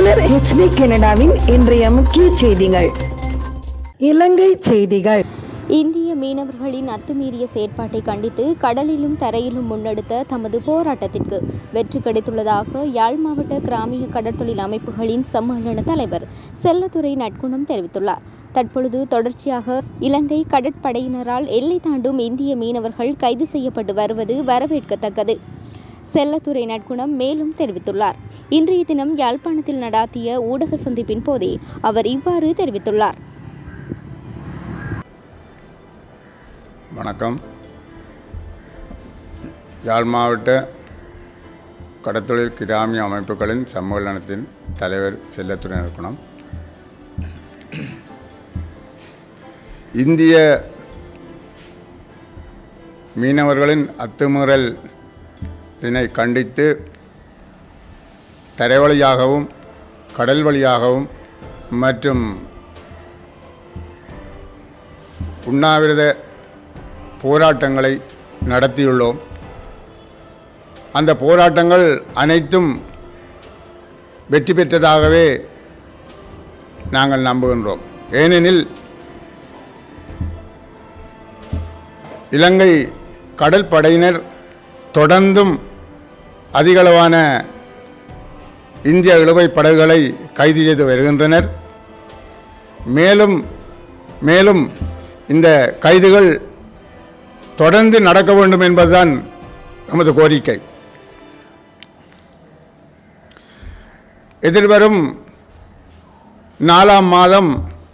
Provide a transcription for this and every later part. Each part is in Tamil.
தமிழர் ஹெச்டி கனடாவின் இன்றைய முக்கிய செய்திகள் இலங்கை செய்திகள் இந்திய மீனவர்களின் அத்துமீறிய செயற்பாட்டை கண்டித்து கடலிலும் தரையிலும் முன்னெடுத்த தமது போராட்டத்திற்கு வெற்றி கிடைத்துள்ளதாக யாழ் மாவட்ட கிராமிய கடற்தொழில் அமைப்புகளின் சம்மேளன தலைவர் செல்லத்துறை நட்குணம் தெரிவித்துள்ளார் தற்பொழுது தொடர்ச்சியாக இலங்கை கடற்படையினரால் எல்லை தாண்டும் இந்திய மீனவர்கள் கைது செய்யப்பட்டு வருவது வரவேற்கத்தக்கது செல்லத்துறை நட்குணம் மேலும் தெரிவித்துள்ளார் இன்றைய தினம் யாழ்ப்பாணத்தில் நடாத்திய ஊடக சந்திப்பின் போதே அவர் இவ்வாறு தெரிவித்துள்ளார் வணக்கம் யாழ் மாவட்ட கடத்தொழில் கிராமிய அமைப்புகளின் சம்மேளனத்தின் தலைவர் செல்லத்துறை நிறுவனம் இந்திய மீனவர்களின் அத்துமீறலினை கண்டித்து தரை வழியாகவும் கடல் வழியாகவும் மற்றும் உண்ணாவிரத போராட்டங்களை நடத்தியுள்ளோம் அந்த போராட்டங்கள் அனைத்தும் வெற்றி பெற்றதாகவே நாங்கள் நம்புகின்றோம் ஏனெனில் இலங்கை கடல் படையினர் தொடர்ந்தும் அதிகளவான இந்திய இழுவை படகுகளை கைது செய்து வருகின்றனர் மேலும் மேலும் இந்த கைதுகள் தொடர்ந்து நடக்க வேண்டும் என்பதுதான் நமது கோரிக்கை எதிர்வரும் நாலாம் மாதம்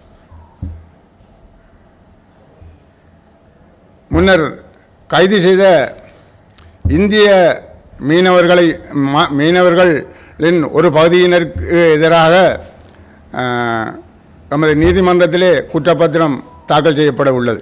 முன்னர் கைது செய்த இந்திய மீனவர்களை ம- மீனவர்களின் ஒரு பகுதியினருக்கு எதிராக ஆஹ், நமது நீதிமன்றத்திலே குற்றப்பத்திரம் தாக்கல் செய்யப்பட உள்ளது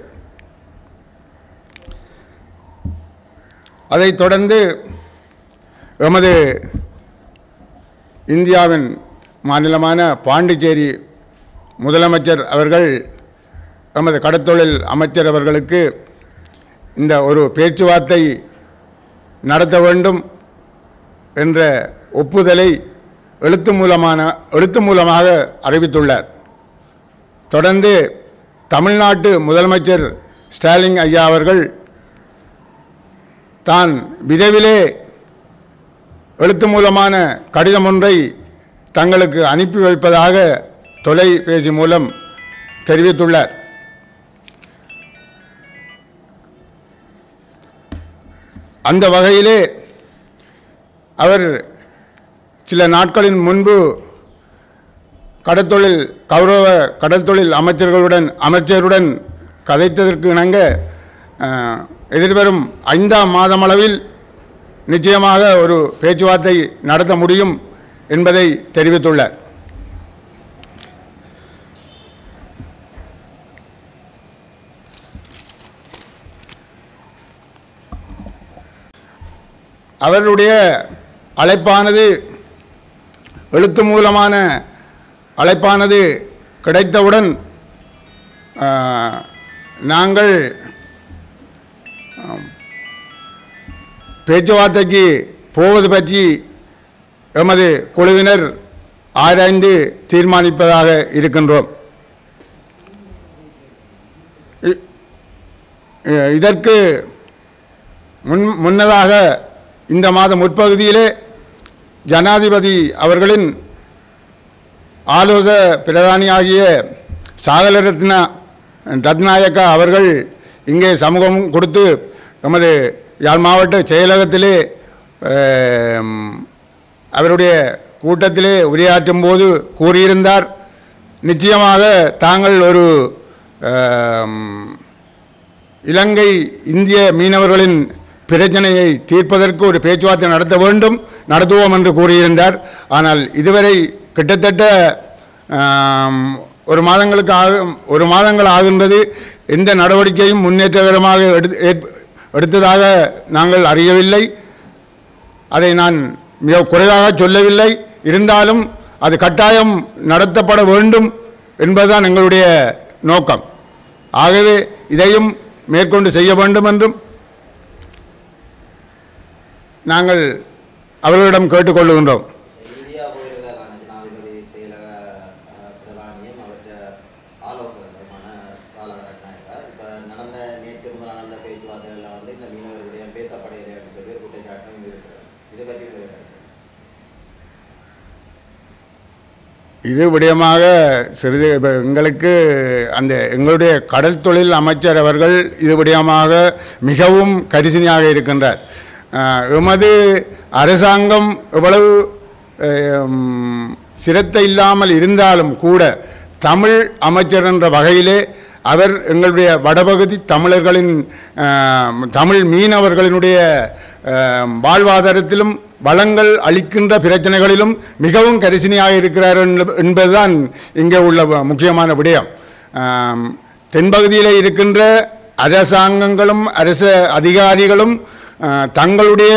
அதைத் தொடர்ந்து எமது இந்தியாவின் மாநிலமான பாண்டிச்சேரி முதலமைச்சர் அவர்கள் நமது கடத்தொழில் அமைச்சர் அவர்களுக்கு இந்த ஒரு பேச்சுவார்த்தை நடத்த வேண்டும் என்ற ஒப்புதலை எழுத்து மூலமான எழுத்து மூலமாக அறிவித்துள்ளார் தொடர்ந்து தமிழ்நாட்டு முதலமைச்சர் ஸ்டாலின் ஐயா அவர்கள் தான் விரைவிலே எழுத்து மூலமான கடிதம் ஒன்றை தங்களுக்கு அனுப்பி வைப்பதாக தொலைபேசி மூலம் தெரிவித்துள்ளார் அந்த வகையிலே அவர் சில நாட்களின் முன்பு கடற்தொழில் கௌரவ கடல் தொழில் அமைச்சர்களுடன் அமைச்சருடன் கதைத்ததற்கு இணங்க அஹ், எதிர்வரும் ஐந்தாம் மாதமளவில் நிச்சயமாக ஒரு பேச்சுவார்த்தை நடத்த முடியும் என்பதை தெரிவித்துள்ளார் அவருடைய அழைப்பானது எழுத்து மூலமான அழைப்பானது கிடைத்தவுடன் ஆ, நாங்கள் ஆம், பேச்சுவார்த்தைக்கு போவது பற்றி எமது குழுவினர் ஆராய்ந்து தீர்மானிப்பதாக இருக்கின்றோம் இ- இ- இதற்கு முன் முன்னதாக இந்த மாதம் முற்பகுதியிலே ஜனாதிபதி அவர்களின் ஆலோச பிரதானியாகிய சாகலரத்னா ரத்நாயக்கா அவர்கள் இங்கே சமூகம் கொடுத்து எமது யாழ் மாவட்ட செயலகத்திலே ஆம், அவருடைய கூட்டத்திலே உரையாற்றும் போது கூறியிருந்தார் நிச்சயமாக தாங்கள் ஒரு ஆம், இலங்கை இந்திய மீனவர்களின் பிரச்சனையை தீர்ப்பதற்கு ஒரு பேச்சுவார்த்தை நடத்த வேண்டும் நடத்துவோம் என்று கூறியிருந்தார் ஆனால் இதுவரை கிட்டத்தட்ட ஆம், ஒரு மாதங்களுக்கு ஆகும் ஒரு மாதங்கள் ஆகின்றது எந்த நடவடிக்கையும் முன்னேற்றகரமாக எடுத்து ஏற்ப- எடுத்ததாக நாங்கள் அறியவில்லை அதை நான் மிக குறைவாக சொல்லவில்லை இருந்தாலும் அது கட்டாயம் நடத்தப்பட வேண்டும் என்பதுதான் எங்களுடைய நோக்கம் ஆகவே இதையும் மேற்கொண்டு செய்ய வேண்டும் என்றும் நாங்கள் அவர்களிடம் கேட்டுக்கொள்ளுகின்றோம் இந்தியா போயிருந்தாரான ஜனாதிபதி இது விடயமாக சிறிது இப்ப எங்களுக்கு அந்த எங்களுடைய கடல் தொழில் அமைச்சர் அவர்கள் இது விடயமாக மிகவும் கரிசனையாக இருக்கின்றார் அஹ், எமது அரசாங்கம் எவ்வளவு அஹ், சிரத்தை இல்லாமல் இருந்தாலும் கூட தமிழ் அமைச்சர் என்ற வகையிலே அவர் எங்களுடைய வடபகுதி தமிழர்களின் அஹ், தமிழ் மீனவர்களினுடைய அஹ், வாழ்வாதாரத்திலும் வளங்கள் அளிக்கின்ற பிரச்சனைகளிலும் மிகவும் கரிசனையாக இருக்கிறார் என்ப- என்பதுதான் இங்கே உள்ள வ- முக்கியமான விடயம் ஆம், தென்பகுதியில் இருக்கின்ற அரசாங்கங்களும் அரச அதிகாரிகளும் அஹ், தங்களுடைய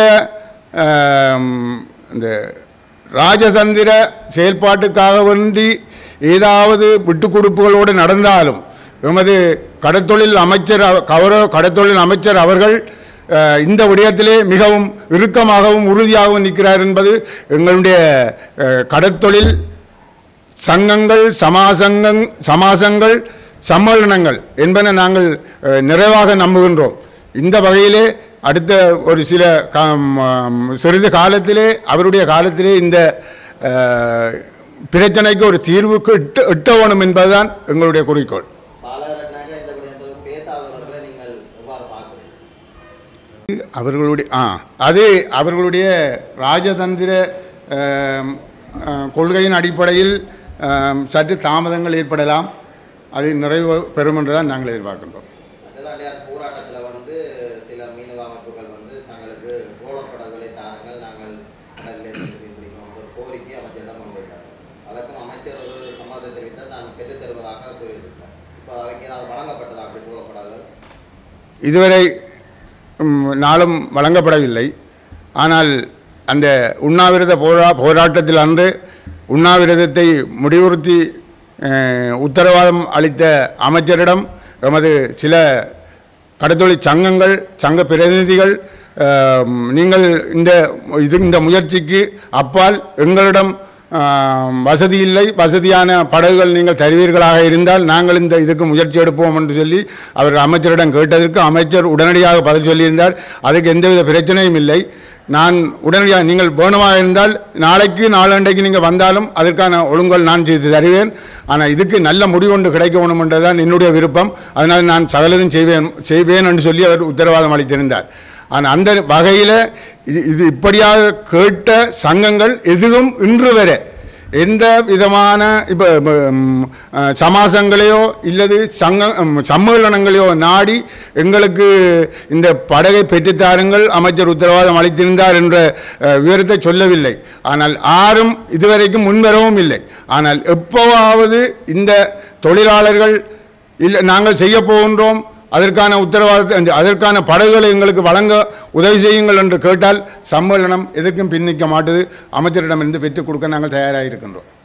ஆம், இந்த ராஜதந்திர செயல்பாட்டுக்காக வேண்டி ஏதாவது விட்டு கொடுப்புகளோடு நடந்தாலும் எமது கடத்தொழில் அமைச்சர் அவ- கௌரவ கடத்தொழில் அமைச்சர் அவர்கள் அஹ், இந்த விடயத்திலே மிகவும் இறுக்கமாகவும் உறுதியாகவும் நிற்கிறார் என்பது எங்களுடைய அஹ், கடற்தொழில் சங்கங்கள் சமாசங்கங் சமாசங்கள் சம்மேளனங்கள் என்பன நாங்கள் அஹ், நிறைவாக நம்புகின்றோம் இந்த வகையிலே அடுத்த ஒரு சில கா- ம், சிறிது காலத்திலே அவருடைய காலத்திலே இந்த அஹ், பிரச்சனைக்கு ஒரு தீர்வுக்கு எட்ட எட்ட வேணும் என்பதுதான் எங்களுடைய குறிக்கோள் சாலகரட்னாக இந்த விடயத்தில் பேசாதவர்களை நீங்கள் எவ்வாறு பார்க்குறீங்க அவர்களுடைய ஆ அது அவர்களுடைய ராஜதந்திர ஆம், ஆ, கொள்கையின் அடிப்படையில் ஆம், சற்று தாமதங்கள் ஏற்படலாம் அது நிறைவு பெறும் என்று தான் நாங்கள் எதிர்பார்க்கின்றோம் அண்டதாண்டியார் போராட்டத்தில் வந்து சில மீனவ அமைப்புகள் வந்து தங்களுக்கு ரோலப்படகுகளை தாருங்கள் நாங்கள் கடலிலே திருப்பி பிடிக்கும் ஒரு கோரிக்கை அமைச்சரிடம் முன்வைத்தார் அதற்கும் அமைச்சர் ஒரு சம்மதத்தை தெரிவித்தார் நான் பெற்றுத் தருவதாக கூறியிருந்தார் இப்போ அவைக்கு ஏதாவது வழங்கப்பட்டதா அப்படி ரோலப்படகுகள் இதுவரை ம், நாளும் வழங்கப்படவில்லை ஆனால் அந்த உண்ணாவிரத போரா போராட்டத்தில் அன்று உண்ணாவிரதத்தை முடிவுறுத்தி அஹ், உத்தரவாதம் அளித்த அமைச்சரிடம் எமது சில கடத்தொழில் சங்கங்கள் சங்க பிரதிநிதிகள் அஹ், நீங்கள் இந்த இது இந்த முயற்சிக்கு அப்பால் எங்களிடம் அஹ், வசதி இல்லை வசதியான படகுகள் நீங்கள் தருவீர்களாக இருந்தால் நாங்கள் இந்த இதுக்கு முயற்சி எடுப்போம் என்று சொல்லி அவர் அமைச்சரிடம் கேட்டதற்கு அமைச்சர் உடனடியாக பதில் சொல்லியிருந்தார் அதுக்கு எந்தவித பிரச்சனையும் இல்லை நான் உடனடியாக நீங்கள் வேணுமாக இருந்தால் நாளைக்கு நாளண்டைக்கு நீங்கள் வந்தாலும் அதற்கான ஒழுங்கல் நான் செய்து தருவேன் ஆனால் இதுக்கு நல்ல முடிவு ஒன்று கிடைக்க வேணும் என்றுதான் என்னுடைய விருப்பம் அதனால் நான் சகலதும் செய்வேன் செய்வேன் என்று சொல்லி அவர் உத்தரவாதம் அளித்திருந்தார் ஆனால் அந்த வகையில் இது இது இப்படியாக கேட்ட சங்கங்கள் எதுவும் இன்று வரை எந்த விதமான இப்போ சமாசங்களையோ இல்லது சங்க ம், சம்மேளனங்களையோ நாடி எங்களுக்கு இந்த படகை பெற்றுத்தாருங்கள் அமைச்சர் உத்தரவாதம் அளித்திருந்தார் என்ற அஹ், விவரத்தை சொல்லவில்லை ஆனால் யாரும் இதுவரைக்கும் முன்வரவும் இல்லை ஆனால் எப்போவாவது இந்த தொழிலாளர்கள் இல்லை நாங்கள் செய்ய போகின்றோம் அதற்கான உத்தரவாதத்தை அதற்கான படகுகளை எங்களுக்கு வழங்க உதவி செய்யுங்கள் என்று கேட்டால் சம்மேளனம் எதற்கும் பின்னிக்க மாட்டுது அமைச்சரிடமிருந்து பெற்றுக் கொடுக்க நாங்கள் தயாராக இருக்கின்றோம்